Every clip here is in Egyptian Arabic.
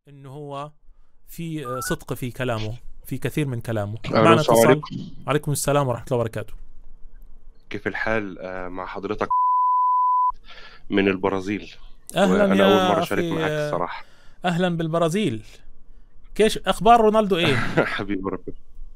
انه هو في آه، صدق في كلامه في كثير من كلامه أهلا معنا السلام اتصال عليكم عليكم السلام ورحمه الله وبركاته كيف الحال آه، مع حضرتك من البرازيل اهلا وأنا يا أول مرة أشارك أخي معاك آه، الصراحة اهلا بالبرازيل كيش اخبار رونالدو ايه حبيبي ربنا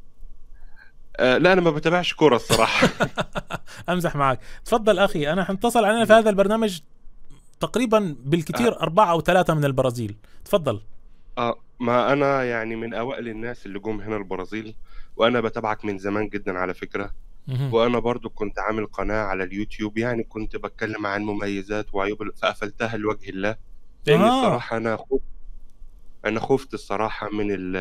آه، لا أنا ما بتابعش كورة الصراحة امزح معك تفضل اخي انا حنتصل علينا في هذا البرنامج تقريبا بالكثير أربعة أو ثلاثة من البرازيل تفضل اه ما أنا يعني من أوائل الناس اللي جم هنا البرازيل وأنا بتابعك من زمان جدا على فكرة مهم. وأنا برضو كنت عامل قناة على اليوتيوب يعني كنت بتكلم عن مميزات وعيوب ال- فقفلتها لوجه الله لأن آه. الصراحة أنا خفت أنا خفت الصراحة من ال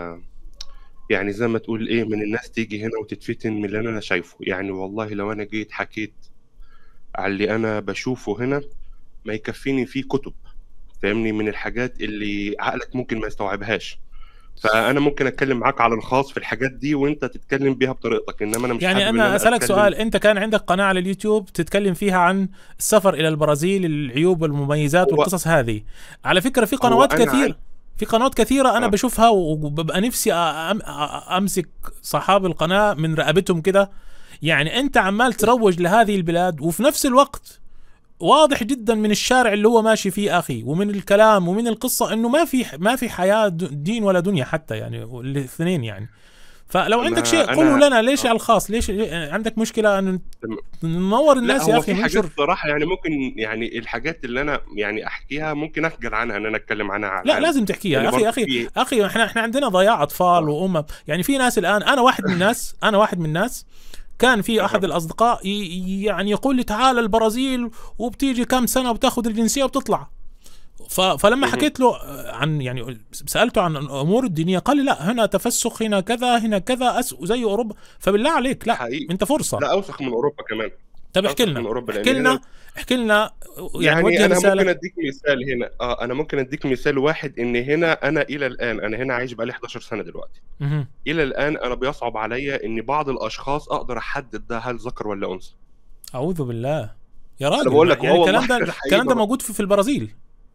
يعني زي ما تقول ايه من الناس تيجي هنا وتتفتن من اللي انا شايفه يعني والله لو انا جيت حكيت على اللي انا بشوفه هنا ما يكفيني فيه كتب فاهمني من الحاجات اللي عقلك ممكن ما يستوعبهاش فانا ممكن اتكلم معاك على الخاص في الحاجات دي وانت تتكلم بيها بطريقتك انما انا مش يعني حابب إن انا اسالك أتكلم- سؤال انت كان عندك قناه على اليوتيوب تتكلم فيها عن السفر الى البرازيل العيوب والمميزات هو- والقصص هذه على فكره في قنوات أنا كثير عن- في قنوات كثيره انا آه. بشوفها وببقى نفسي أم أ- امسك صحاب القناه من رقبتهم كده يعني انت عمال تروج لهذه البلاد وفي نفس الوقت واضح جدا من الشارع اللي هو ماشي فيه اخي ومن الكلام ومن القصه انه ما في ما في حياه د- دين ولا دنيا حتى يعني الاثنين يعني فلو عندك ما شيء أنا- قوله لنا ليش آه. على الخاص ليش عندك مشكله ان تمام. ننور لا الناس يا هو اخي في حاجات ننشر الصراحه يعني ممكن يعني الحاجات اللي انا يعني احكيها ممكن اخجل عنها ان انا اتكلم عنها على لا العلن. لازم تحكيها يا يعني اخي برضه اخي في- اخي احنا احنا عندنا ضياع اطفال وامم يعني في ناس الان انا واحد من الناس انا واحد من الناس كان في احد الاصدقاء ي- يعني يقول لي تعال البرازيل وبتيجي كم سنه وبتاخذ الجنسيه وبتطلع ف... فلما مهم. حكيت له عن يعني سالته عن الامور الدينيه قال لي لا هنا تفسخ هنا كذا هنا كذا أس زي اوروبا فبالله عليك لا حقيقي انت فرصه لا اوسخ من اوروبا كمان طب احكي أوسخ من لنا أوروبا، لأن احكي لنا هنا- احكي لنا يعني, يعني, وجه انا ممكن رساله اديك مثال هنا اه انا ممكن اديك مثال واحد ان هنا انا الى الان انا هنا عايش بقالي 11 سنه دلوقتي مهم. الى الان انا بيصعب عليا ان بعض الاشخاص اقدر احدد ده هل ذكر ولا انثى اعوذ بالله يا راجل بقول لك يعني آه الكلام والله ده ده حقيقي الكلام ده بقى. موجود في, في البرازيل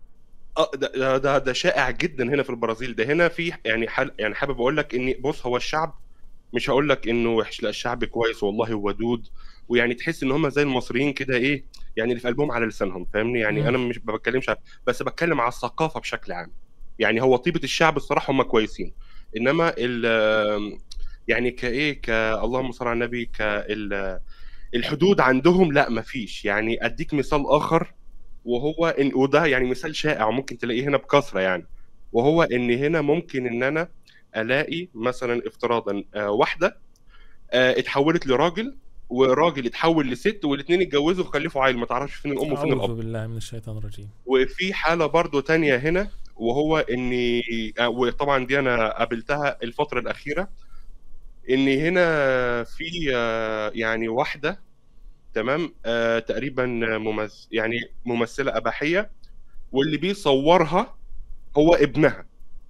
اه ده ده ده, ده شائع جدا هنا في البرازيل ده هنا في يعني حل يعني حابب اقول لك ان بص هو الشعب مش هقول لك انه وحش لا الشعب كويس والله ودود ويعني تحس ان هم زي المصريين كده ايه يعني اللي في قلبهم على لسانهم فاهمني يعني مم. انا مش ما بتكلمش على- بس بتكلم على الثقافه بشكل عام يعني هو طيبه الشعب الصراحه هم كويسين انما ال يعني كايه ك اللهم صل على النبي كال الحدود عندهم لا مفيش يعني اديك مثال اخر وهو إن وده يعني مثال شائع وممكن تلاقيه هنا بكثره يعني وهو ان هنا ممكن ان انا الاقي مثلا افتراضا آه، واحده آه، اتحولت لراجل وراجل اتحول لست والاثنين اتجوزوا وخلفوا عيل ما تعرفش فين الام وفين اعوذ الاب بالله من الشيطان الرجيم وفي حاله برضو تانية هنا وهو اني آه، وطبعا دي انا قابلتها الفتره الاخيره ان هنا في آه، يعني واحده تمام آه تقريبا ممثل يعني ممثله اباحيه واللي بيصورها هو ابنها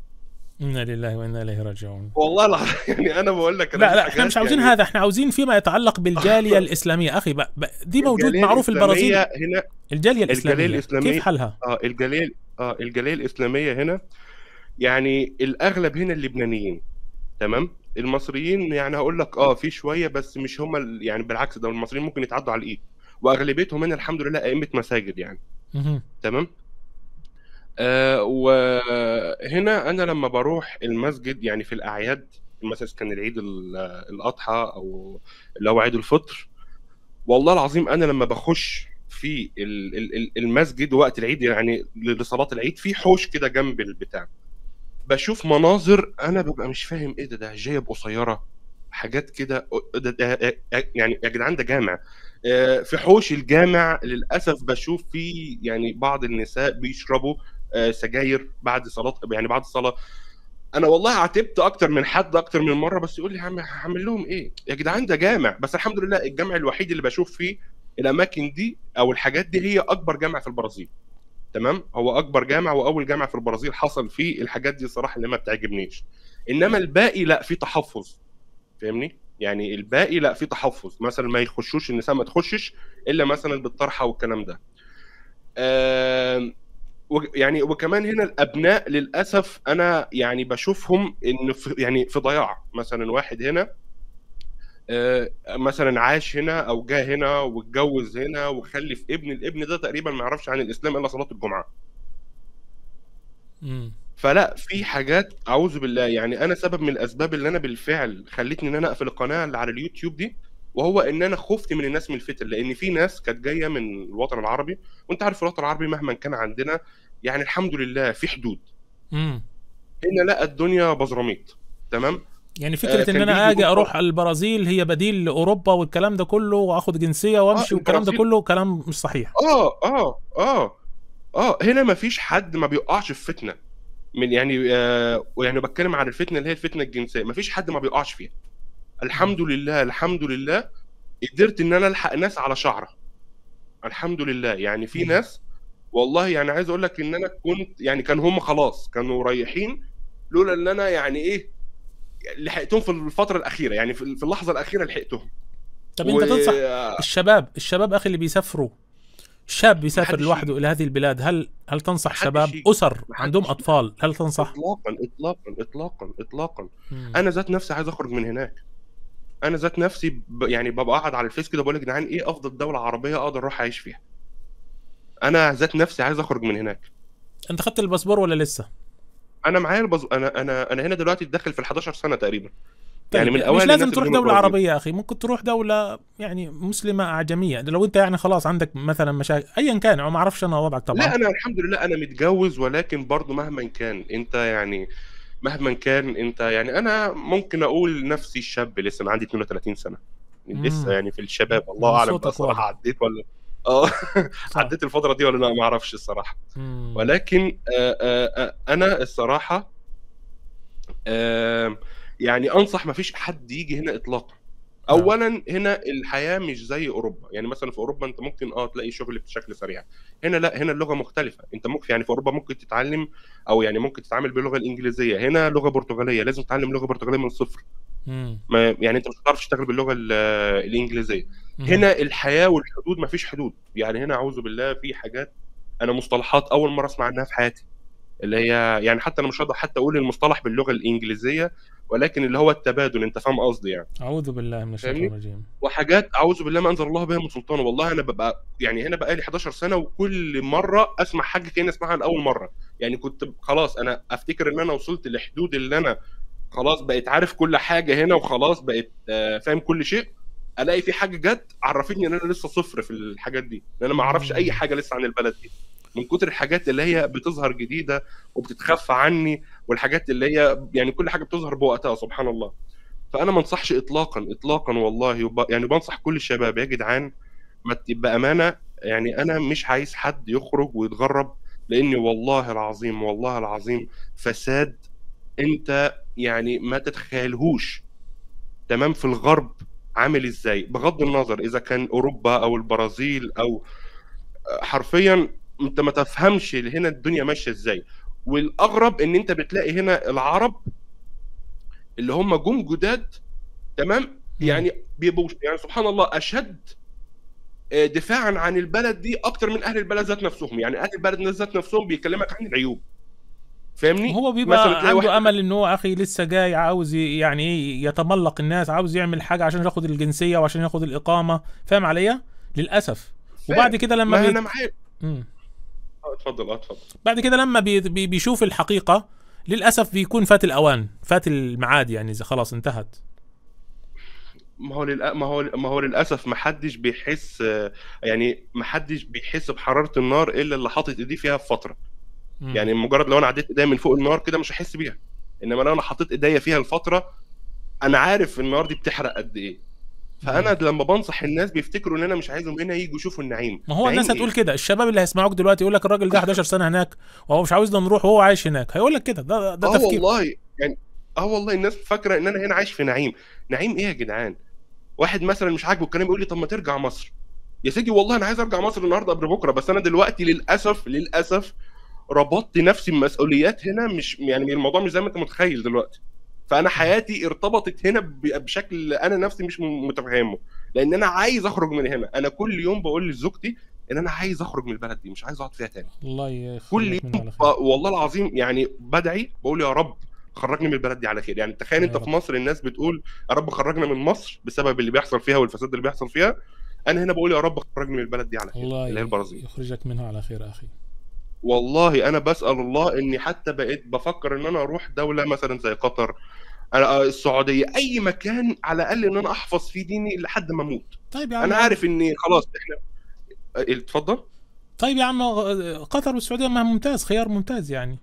انا لله وانا اليه راجعون والله العظيم يعني انا بقول لك أنا لا في لا احنا حاجات مش عاوزين يعني هذا احنا عاوزين فيما يتعلق بالجاليه الاسلاميه اخي ب... ب... دي موجود الجالية معروف في البرازيل الإسلامية هنا الجاليه الاسلاميه, الإسلامية. كيف حلها اه الجاليه اه الجاليه الاسلاميه هنا يعني الاغلب هنا اللبنانيين تمام المصريين يعني هقول لك اه في شويه بس مش هم ال- يعني بالعكس ده المصريين ممكن يتعدوا على الايد واغلبيتهم هنا الحمد لله ائمه مساجد يعني مهم. تمام آه وهنا انا لما بروح المسجد يعني في الاعياد مثلا كان العيد ال- الاضحى او اللي هو عيد الفطر والله العظيم انا لما بخش في ال- ال- ال- المسجد وقت العيد يعني لصلاه العيد في حوش كده جنب البتاع بشوف مناظر انا ببقى مش فاهم ايه ده ده جايب قصيره حاجات كده ده- ده- يعني يا جدعان ده جامع آه، في حوش الجامع للاسف بشوف في يعني بعض النساء بيشربوا آه، سجاير بعد صلاه يعني بعد الصلاه انا والله عاتبت اكتر من حد اكتر من مره بس يقول لي هعمل هعمل لهم ايه يا جدعان ده جامع بس الحمد لله الجامع الوحيد اللي بشوف فيه الاماكن دي او الحاجات دي هي اكبر جامع في البرازيل تمام هو اكبر جامع واول جامع في البرازيل حصل فيه الحاجات دي صراحه اللي ما بتعجبنيش انما الباقي لا في تحفظ فاهمني يعني الباقي لا في تحفظ مثلا ما يخشوش النساء ما تخشش الا مثلا بالطرحه والكلام ده آم، و- يعني وكمان هنا الابناء للاسف انا يعني بشوفهم ان في يعني في ضياع مثلا واحد هنا آه، مثلا عاش هنا او جه هنا واتجوز هنا وخلف ابن الابن ده تقريبا ما يعرفش عن الاسلام الا صلاه الجمعه مم. فلا في حاجات اعوذ بالله يعني انا سبب من الاسباب اللي انا بالفعل خلتني ان انا اقفل القناه اللي على اليوتيوب دي وهو ان انا خفت من الناس من الفتن لان في ناس كانت جايه من الوطن العربي وانت عارف الوطن العربي مهما كان عندنا يعني الحمد لله في حدود مم. هنا لا الدنيا بزراميط تمام يعني آه، فكره ان كان انا بيجي اجي يقول- اروح البرازيل هي بديل لاوروبا والكلام ده كله واخد جنسيه وامشي آه، والكلام ده البرازيل- كله كلام مش صحيح اه اه اه اه هنا ما فيش حد ما بيقعش في فتنه من يعني آه يعني بتكلم عن الفتنه اللي هي الفتنه الجنسيه ما فيش حد ما بيقعش فيها الحمد لله الحمد لله قدرت ان انا الحق ناس على شعره الحمد لله يعني في مم. ناس والله يعني عايز اقول لك ان انا كنت يعني كان هم خلاص كانوا رايحين لولا ان انا يعني ايه لحقتهم في الفتره الاخيره يعني في في اللحظه الاخيره لحقتهم طب انت و- تنصح الشباب الشباب اخي اللي بيسافروا شاب بيسافر محدش لوحده الى هذه البلاد هل هل تنصح محدش شباب يجي. اسر محدش عندهم يجي. اطفال هل تنصح اطلاقا اطلاقا اطلاقا اطلاقا مم. انا ذات نفسي عايز اخرج من هناك انا ذات نفسي ب... يعني ببقى قاعد على الفيس كده بقول يا جدعان ايه افضل دوله عربيه اقدر اروح اعيش فيها انا ذات نفسي عايز اخرج من هناك انت خدت الباسبور ولا لسه انا معايا البز... انا انا انا هنا دلوقتي داخل في ال 11 سنه تقريبا طيب يعني من مش اوائل لازم الناس تروح اللي هم دولة البرازيل. عربية يا أخي ممكن تروح دولة يعني مسلمة أعجمية لو أنت يعني خلاص عندك مثلا مشاكل أيا كان أو ما أعرفش أنا وضعك طبعا لا انا الحمد لله انا متجوز ولكن برضو مهما كان انت يعني مهما كان انت يعني انا ممكن اقول نفسي الشاب لسه انا عندي 32 سنه مم. لسه يعني في الشباب من الله اعلم صوتك بقى الصراحه واضح. عديت ولا اه صح. عديت الفتره دي ولا لا ما اعرفش الصراحه مم. ولكن آه، آه، آه، انا الصراحه آه، يعني انصح ما فيش حد يجي هنا اطلاقا اولا هنا الحياه مش زي اوروبا يعني مثلا في اوروبا انت ممكن اه تلاقي شغل بشكل سريع هنا لا هنا اللغه مختلفه انت ممكن يعني في اوروبا ممكن تتعلم او يعني ممكن تتعامل باللغه الانجليزيه هنا لغه برتغاليه لازم تتعلم لغه برتغاليه من الصفر مم. ما يعني انت مش هتعرف تشتغل باللغه ال- الانجليزيه مم. هنا الحياه والحدود ما فيش حدود يعني هنا اعوذ بالله في حاجات انا مصطلحات اول مره اسمع عنها في حياتي اللي هي يعني حتى انا مش هقدر حتى اقول المصطلح باللغه الانجليزيه ولكن اللي هو التبادل انت فاهم قصدي يعني أعوذ بالله من الشيطان فاهمني؟ الرجيم وحاجات اعوذ بالله ما انزل الله بها من سلطان والله انا ببقى يعني هنا بقالي 11 سنه وكل مره اسمع حاجه كاني اسمعها لاول مره يعني كنت خلاص انا افتكر ان انا وصلت لحدود اللي انا خلاص بقيت عارف كل حاجه هنا وخلاص بقيت آه، فاهم كل شيء الاقي في حاجه جت عرفتني ان انا لسه صفر في الحاجات دي ان انا ما اعرفش اي حاجه لسه عن البلد دي من كتر الحاجات اللي هي بتظهر جديده وبتتخفى عني والحاجات اللي هي يعني كل حاجه بتظهر بوقتها سبحان الله فانا ما انصحش اطلاقا اطلاقا والله وب... يعني بنصح كل الشباب يا جدعان ما تبقى امانه يعني انا مش عايز حد يخرج ويتغرب لاني والله العظيم والله العظيم فساد انت يعني ما تتخيلهوش تمام في الغرب عامل ازاي بغض النظر اذا كان اوروبا او البرازيل او حرفيا انت ما تفهمش هنا الدنيا ماشيه ازاي والاغرب ان انت بتلاقي هنا العرب اللي هم جم جداد تمام يعني بيبقوا يعني سبحان الله اشد آه، دفاعا عن البلد دي اكتر من اهل البلد ذات نفسهم يعني اهل البلد ذات نفسهم بيكلمك عن العيوب فاهمني هو مثلاً بيبقى تلاقي عنده واحد- امل انه هو اخي لسه جاي عاوز ي- يعني ايه يتملق الناس عاوز يعمل حاجه عشان ياخد الجنسيه وعشان ياخد الاقامه فاهم عليا للاسف فاهم. وبعد كده لما ما بي... انا معاك مم. آه، اتفضل اه اتفضل بعد كده لما بي... بي... بيشوف الحقيقه للاسف بيكون فات الاوان فات الميعاد يعني اذا خلاص انتهت ما هو للأ... ما هو ما هو للاسف ما حدش بيحس آه، يعني ما حدش بيحس بحراره النار الا اللي حاطط ايديه فيها في فتره مم. يعني مجرد لو انا عديت ايديا من فوق النار كده مش هحس بيها انما لو انا حطيت ايديا فيها لفتره انا عارف النار دي بتحرق قد ايه فانا لما بنصح الناس بيفتكروا ان انا مش عايزهم هنا يجوا يشوفوا النعيم ما هو نعيم الناس إيه؟ هتقول كده الشباب اللي هيسمعوك دلوقتي يقول لك الراجل ده 11 سنه هناك وهو مش عاوزنا نروح وهو عايش هناك هيقول لك كده ده ده اه تفكير والله يعني اه والله الناس فاكره ان انا هنا عايش في نعيم نعيم ايه يا جدعان واحد مثلا مش عاجبه الكلام يقول لي طب ما ترجع مصر يا سيدي والله انا عايز ارجع مصر النهارده قبل بكره بس انا دلوقتي للاسف للاسف ربطت نفسي بمسؤوليات هنا مش يعني الموضوع مش زي ما انت متخيل دلوقتي فانا حياتي ارتبطت هنا ب- بشكل انا نفسي مش م- متفهمه لان انا عايز اخرج من هنا انا كل يوم بقول لزوجتي ان انا عايز اخرج من البلد دي مش عايز اقعد فيها تاني الله يخليك كل منها يوم على ب- خير والله العظيم يعني بدعي بقول يا رب خرجني من البلد دي على خير يعني تخيل يا انت رب. في مصر الناس بتقول يا رب خرجنا من مصر بسبب اللي بيحصل فيها والفساد اللي بيحصل فيها انا هنا بقول يا رب خرجني من البلد دي على خير الله اللي هي البرازيل يخرجك منها على خير اخي والله انا بسال الله اني حتى بقيت بفكر ان انا اروح دوله مثلا زي قطر أنا- السعوديه اي مكان على الاقل ان انا احفظ فيه ديني لحد ما اموت طيب يا عم انا عارف اني خلاص احنا اه، اتفضل طيب يا عم قطر والسعوديه ما ممتاز خيار ممتاز يعني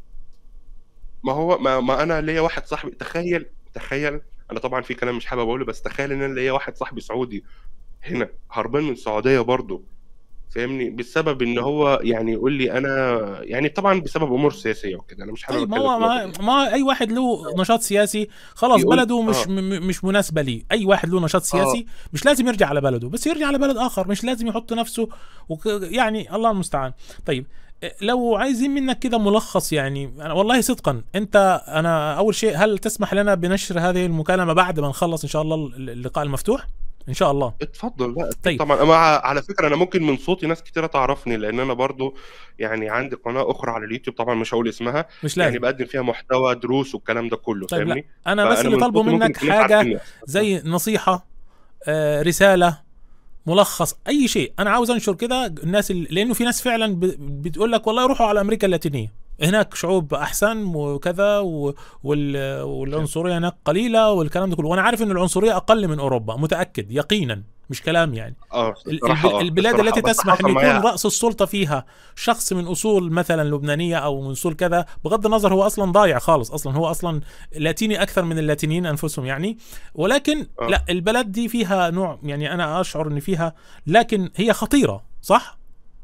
ما هو ما, ما انا ليا واحد صاحبي تخيل تخيل انا طبعا في كلام مش حابب اقوله بس تخيل ان انا ليا واحد صاحبي سعودي هنا هربان من السعوديه برضه فاهمني بسبب ان هو يعني يقول لي انا يعني طبعا بسبب امور سياسيه وكده انا مش حابب طيب ما أتكلم هو في ما, النقطة دي. ما اي واحد له نشاط سياسي خلاص يقول- بلده مش آه. م- م- مش مناسبه ليه اي واحد له نشاط سياسي مش لازم يرجع على بلده بس يرجع على بلد اخر مش لازم يحط نفسه وك يعني الله المستعان طيب لو عايزين منك كده ملخص يعني أنا والله صدقا انت انا اول شيء هل تسمح لنا بنشر هذه المكالمه بعد ما نخلص ان شاء الله اللقاء المفتوح ان شاء الله اتفضل لا أكيد طيب. طبعا مع على فكره انا ممكن من صوتي ناس كتيره تعرفني لان انا برضو يعني عندي قناه اخرى على اليوتيوب طبعا مش هقول اسمها مش يعني لازم بقدم فيها محتوى دروس والكلام ده كله طيب لا فاهمني انا بس فأنا اللي من طالبه صوتي ممكن منك يكون ناس حاجه عارفيني. زي نصيحة آه، رسالة ملخص أي شيء أنا عاوز أنشر كده الناس اللي لأنه في ناس فعلا ب- بتقول لك والله روحوا على أمريكا اللاتينية هناك شعوب أحسن وكذا و- وال- والعنصرية هناك قليلة والكلام ده كله وأنا عارف إن العنصرية أقل من أوروبا متأكد يقينا مش كلام يعني اه ال- الصراحة الب- آه، البلاد الصراحة التي بس تسمح حصل ان يكون معايا راس السلطه فيها شخص من اصول مثلا لبنانيه او من اصول كذا بغض النظر هو اصلا ضايع خالص اصلا هو اصلا لاتيني اكثر من اللاتينيين انفسهم يعني ولكن آه. لا البلد دي فيها نوع يعني انا اشعر ان فيها لكن هي خطيره صح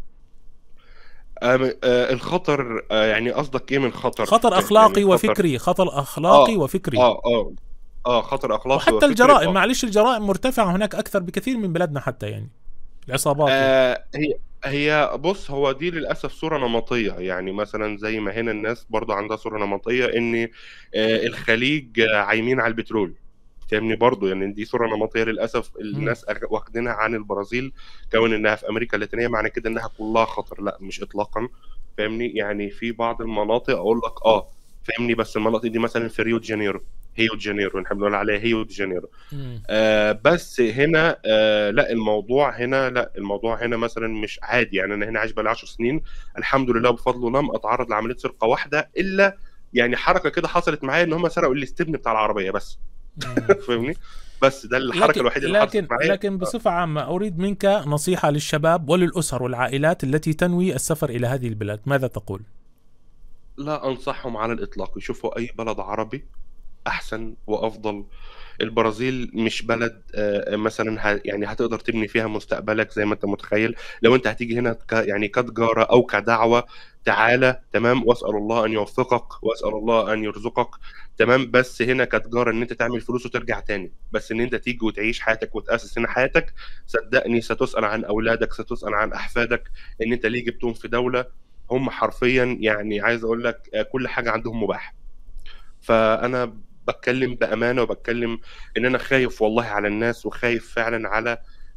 آم، آه، الخطر آه، يعني قصدك ايه من خطر خطر يعني اخلاقي خطر وفكري خطر اخلاقي آه، وفكري اه اه اه خطر اخلاقي وحتى وفكري، الجرائم آه. معلش الجرائم مرتفعه هناك اكثر بكثير من بلادنا حتى يعني العصابات آه هي هي بص هو دي للاسف صوره نمطيه يعني مثلا زي ما هنا الناس برضو عندها صوره نمطيه ان آه الخليج آه، عايمين على البترول فاهمني برضو يعني دي صوره نمطيه للاسف الناس أخ- واخدينها عن البرازيل كون انها في امريكا اللاتينيه معنى كده انها كلها خطر لا مش اطلاقا فاهمني يعني في بعض المناطق اقول لك اه فاهمني بس المناطق دي مثلا في ريو دي جانيرو هيو دي جانيرو احنا بنقول عليها هيو دي جانيرو مم. آه بس هنا آه لا الموضوع هنا لا الموضوع هنا مثلا مش عادي يعني انا هنا عايش بقالي 10 سنين الحمد لله بفضل الله لم اتعرض لعمليه سرقه واحده الا يعني حركه كده حصلت معايا ان هم سرقوا الاستبن بتاع العربيه بس مم. فاهمني بس ده الحركه لكن الوحيده اللي لكن حصلت معايا لكن بصفة عامة أريد منك نصيحة للشباب وللأسر والعائلات التي تنوي السفر إلى هذه البلاد ماذا تقول؟ لا انصحهم على الاطلاق يشوفوا اي بلد عربي احسن وافضل البرازيل مش بلد آه، مثلا ه- يعني هتقدر تبني فيها مستقبلك زي ما انت متخيل لو انت هتيجي هنا ك يعني كتجاره او كدعوه تعالى تمام واسال الله ان يوفقك واسال الله ان يرزقك تمام بس هنا كتجاره ان انت تعمل فلوس وترجع تاني بس ان انت تيجي وتعيش حياتك وتاسس هنا حياتك صدقني ستسال عن اولادك ستسال عن احفادك ان انت ليه جبتهم في دوله هم حرفيا يعني عايز اقول لك آه، كل حاجه عندهم مباح فانا بتكلم بامانه وبتكلم ان انا خايف والله على الناس وخايف فعلا على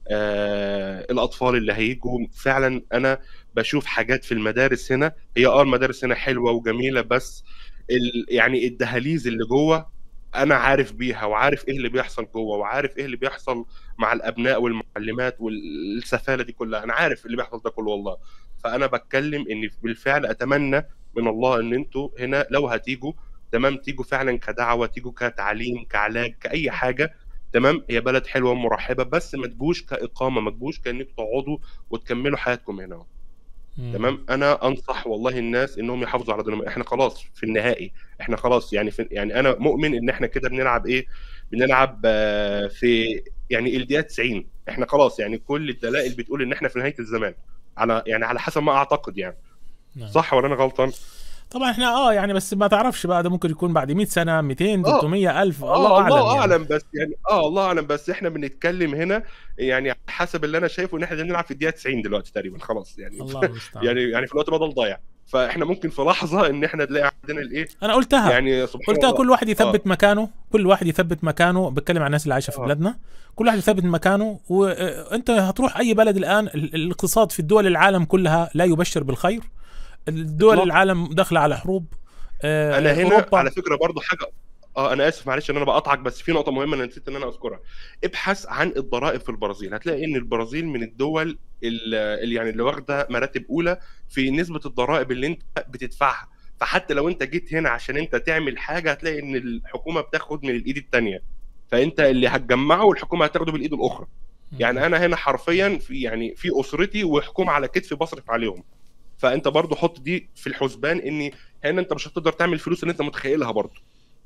آه الاطفال اللي هيجوا فعلا انا بشوف حاجات في المدارس هنا هي اه المدارس هنا حلوه وجميله بس ال يعني الدهاليز اللي جوه انا عارف بيها وعارف ايه اللي بيحصل جوه وعارف ايه اللي بيحصل مع الابناء والمعلمات والسفاله دي كلها انا عارف اللي بيحصل ده كله والله فانا بتكلم ان بالفعل اتمنى من الله ان انتوا هنا لو هتيجوا تمام تيجوا فعلا كدعوه تيجوا كتعليم كعلاج كاي حاجه تمام هي بلد حلوه ومرحبه بس ما تجوش كاقامه ما تجوش كانكم تقعدوا وتكملوا حياتكم هنا مم. تمام انا انصح والله الناس انهم يحافظوا على دينهم احنا خلاص في النهائي احنا خلاص يعني في يعني انا مؤمن ان احنا كده بنلعب ايه بنلعب آه، في يعني الدقيقه 90 احنا خلاص يعني كل الدلائل بتقول ان احنا في نهايه الزمان على يعني على حسب ما اعتقد يعني نعم. صح ولا انا غلطان طبعا احنا اه يعني بس ما تعرفش بقى ده ممكن يكون بعد 100 سنة 200 آه. 300 ألف الله اه أعلم الله يعني. اعلم بس يعني اه الله اعلم بس احنا بنتكلم هنا يعني حسب اللي انا شايفه ان احنا بنلعب في الدقيقه 90 دلوقتي تقريبا خلاص يعني الله المستعان يعني يعني في الوقت بدل ضايع فاحنا ممكن في لحظه ان احنا نلاقي عندنا الايه انا قلتها يعني سبحان قلتها الله كل واحد يثبت مكانه كل واحد يثبت مكانه بتكلم عن الناس اللي عايشه في آه. بلادنا كل واحد يثبت مكانه وانت هتروح اي بلد الان ال- الاقتصاد في الدول العالم كلها لا يبشر بالخير الدول إطلاقاً. العالم داخله على حروب آه، انا هنا أوروبا. على فكره برضو حاجه اه انا اسف معلش ان انا بقطعك بس في نقطه مهمه انا نسيت ان انا اذكرها ابحث عن الضرائب في البرازيل هتلاقي ان البرازيل من الدول ال- اللي يعني اللي واخده مراتب اولى في نسبه الضرائب اللي انت بتدفعها فحتى لو انت جيت هنا عشان انت تعمل حاجه هتلاقي ان الحكومه بتاخد من الايد الثانيه فانت اللي هتجمعه والحكومه هتاخده بالايد الاخرى يعني انا هنا حرفيا في يعني في اسرتي وحكومه على كتفي بصرف عليهم فانت برضو حط دي في الحسبان ان هنا انت مش هتقدر تعمل الفلوس اللي انت متخيلها برضو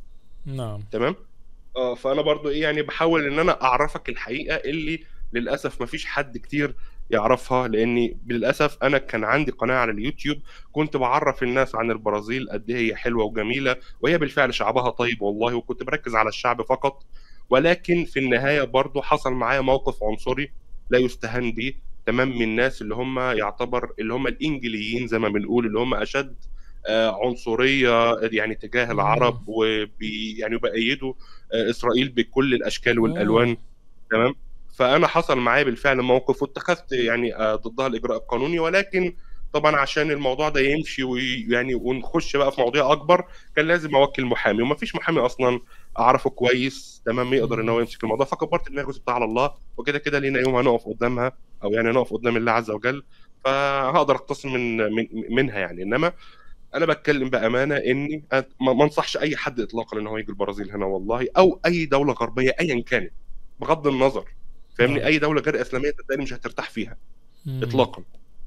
نعم تمام اه فانا برضو ايه يعني بحاول ان انا اعرفك الحقيقه اللي للاسف ما فيش حد كتير يعرفها لاني للاسف انا كان عندي قناه على اليوتيوب كنت بعرف الناس عن البرازيل قد ايه هي حلوه وجميله وهي بالفعل شعبها طيب والله وكنت بركز على الشعب فقط ولكن في النهايه برضو حصل معايا موقف عنصري لا يستهان به تمام من الناس اللي هم يعتبر اللي هم الانجليين زي ما بنقول اللي هم اشد آه، عنصريه يعني تجاه مم. العرب وبي يعني بأيدوا آه، اسرائيل بكل الاشكال والالوان تمام فانا حصل معايا بالفعل موقف واتخذت يعني آه، ضدها الاجراء القانوني ولكن طبعا عشان الموضوع ده يمشي ويعني ونخش بقى في مواضيع اكبر كان لازم اوكل محامي ومفيش محامي اصلا اعرفه كويس تمام يقدر ان هو يمسك الموضوع فكبرت دماغي وسبتها على الله وكده كده لينا يوم هنقف قدامها او يعني نقف قدام الله عز وجل فهقدر اقتصر من, من منها يعني انما انا بتكلم بامانه اني أت- ما ما انصحش اي حد اطلاقا ان هو يجي البرازيل هنا والله او اي دوله غربيه ايا كانت بغض النظر فاهمني نعم. اي دوله غير اسلاميه صدقني مش هترتاح فيها مم. اطلاقا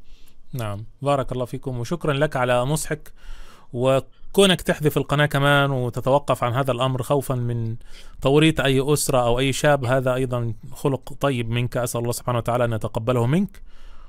نعم بارك الله فيكم وشكرا لك على نصحك وكونك تحذف القناة كمان وتتوقف عن هذا الأمر خوفا من توريط أي أسرة أو أي شاب هذا أيضا خلق طيب منك أسأل الله سبحانه وتعالى أن يتقبله منك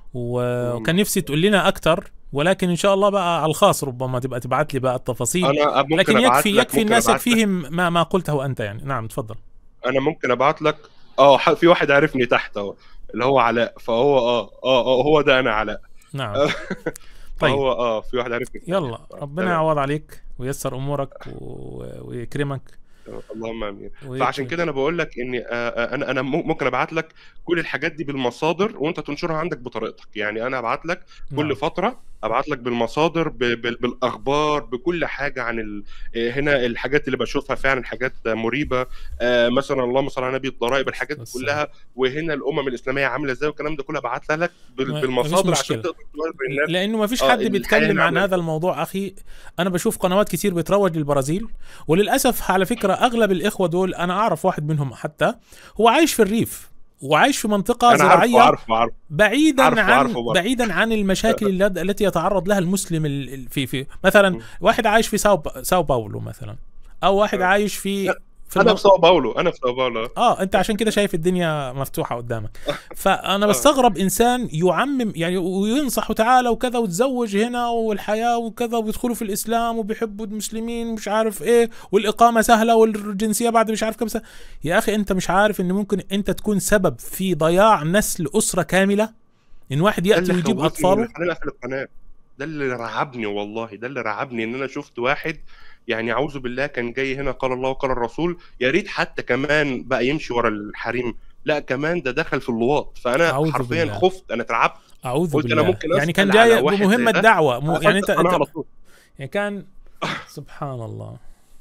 و- وكان نفسي تقول لنا أكثر ولكن إن شاء الله بقى على الخاص ربما تبقى تبعت لي بقى التفاصيل انا ممكن لكن أبعت يكفي لك- يكفي ممكن الناس أبعت لك- يكفيهم ما ما قلته أنت يعني نعم تفضل انا ممكن ابعت لك اه ح- في واحد عرفني تحت اهو اللي هو علاء فهو اه اه اه هو ده انا علاء نعم طيب. طيب فهو اه في واحد عرفني تحت. يلا آه، ربنا تمام. يعوض عليك وييسر أمورك و- ويكرمك اللهم امين ويكرم- فعشان كده انا بقول لك اني آه، آه، انا انا مم- ممكن ابعت لك كل الحاجات دي بالمصادر وانت تنشرها عندك بطريقتك يعني انا ابعت لك كل نعم. فتره ابعت لك بالمصادر ب- بال- بالاخبار بكل حاجه عن ال... آه، هنا الحاجات اللي بشوفها فعلا حاجات مريبه آه، مثلا اللهم صل على النبي الضرائب الحاجات دي والسلام. كلها وهنا الامم الاسلاميه عامله ازاي والكلام ده كله ابعتها لك بال- ما- بالمصادر مفيش عشان مشكلة. تقدر توري الناس لانه ما فيش آه، حد الحياة بيتكلم هنا عن عاملة هذا الموضوع اخي انا بشوف قنوات كتير بتروج للبرازيل وللاسف على فكره اغلب الاخوه دول انا اعرف واحد منهم حتى هو عايش في الريف وعايش في منطقه انا عارفه زراعيه عارفه عارفه بعيدا عارفه- عن عارفه برضه. بعيدا عن المشاكل الل- التي يتعرض لها المسلم ال- ال- في في مثلا م. واحد عايش في ساو ساو باولو مثلا او واحد آه. عايش في في انا المن- في ساو باولو انا في ساو باولو اه انت عشان كده شايف الدنيا مفتوحه قدامك فانا آه. بستغرب انسان يعمم يعني وينصح وتعالى وكذا وتزوج هنا والحياه وكذا وبيدخلوا في الاسلام وبيحبوا المسلمين مش عارف ايه والاقامه سهله والجنسيه بعد مش عارف كم سنه يا اخي انت مش عارف ان ممكن انت تكون سبب في ضياع نسل اسره كامله ان واحد ده ياتي اللي ويجيب خوفني اطفاله اللي خلاني اقفل القناه ده اللي رعبني والله ده اللي رعبني ان انا شفت واحد يعني اعوذ بالله كان جاي هنا قال الله وقال الرسول يا ريت حتى كمان بقى يمشي ورا الحريم لا كمان ده دخل في اللواط فانا أعوذ حرفيا بالله. خفت انا اترعبت اعوذ قلت أنا بالله ممكن يعني كان أسأل على جاي واحد زي بمهمه ده. دعوه مو يعني انت, قفلت القناة على انت طول. يعني كان سبحان الله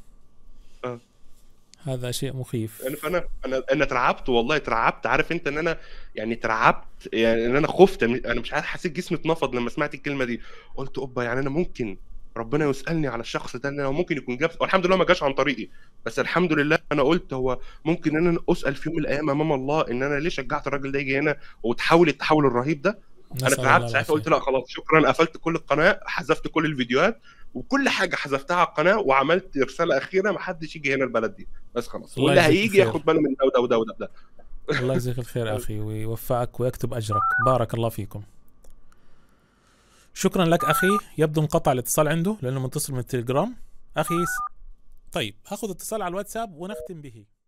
آه. هذا شيء مخيف يعني فانا انا انا اترعبت والله اترعبت عارف انت ان انا يعني اترعبت يعني ان انا خفت انا مش عارف حسيت جسمي اتنفض لما سمعت الكلمه دي قلت اوبا يعني انا ممكن ربنا يسالني على الشخص ده ان انا ممكن يكون جاب والحمد لله ما جاش عن طريقي بس الحمد لله انا قلت هو ممكن ان انا اسال في يوم من الايام امام الله ان انا ليه شجعت الراجل ده يجي هنا وتحول التحول الرهيب ده انا نسأل الله اترعبت ساعتها العافية. قلت لا خلاص شكرا قفلت كل القناه حذفت كل الفيديوهات وكل حاجه حذفتها على القناه وعملت رساله اخيره ما حدش يجي هنا البلد دي بس خلاص الله واللي يجزيك هيجي الخير. ياخد باله من ده وده وده وده ده. الله يجزيك الخير اخي ويوفقك ويكتب اجرك بارك الله فيكم شكرا لك اخي يبدو انقطع الاتصال عنده لانه متصل من التليجرام اخي س- طيب هاخذ اتصال على الواتساب ونختم به